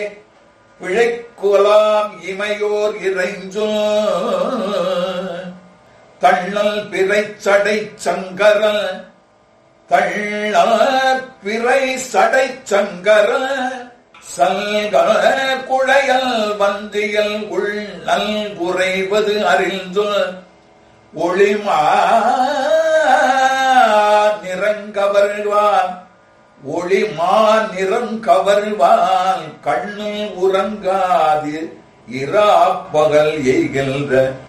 பிழைக்குலாம் இமையோர் இறைஞ்சோ தள்ளல் பிறைச்சடை சங்கர தள்ளார் பிறை சடை சங்கர சல்க குழையல் வந்தியல் உள்ளல் குறைவது அறிந்து ஒளிமா நிறங்கவர்வான் ஒளிமா நிறம் கவர்வால் கண்ணில் உறங்காது இரா பகல் எய்கின்ற